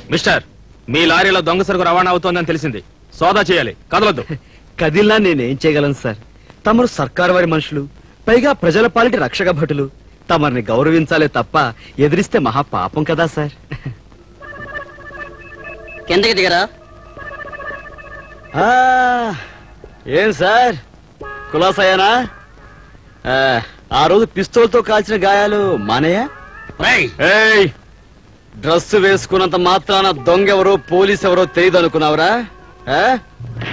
Mister మీ లారీలో దొంగ సరుకు రవాణా అవుతోందని తెలిసింది సోదా చేయాలి కదలొద్దు కదిల్లా నేనేం చేయగలను సార్ తమరు సర్కారు వారి మనుషులు పైగా ప్రజల పాలిటి రక్షక భటులు తమరిని గౌరవించాలే తప్ప ఎదిరిస్తే మహా పాపం కదా సార్ కిందకి దిగరా ఆ, ఏం సార్ కులాసయ్యానా ఆ, ఆ రోజు పిస్తోల్తో కాల్చిన గాయాలు మానయ్య ఏయ్ డ్రెస్ వేసుకున్నంత మాత్రాన దొంగ ఎవరో పోలీస్ ఎవరో తెలియదు అనుకున్నావురా ఆ?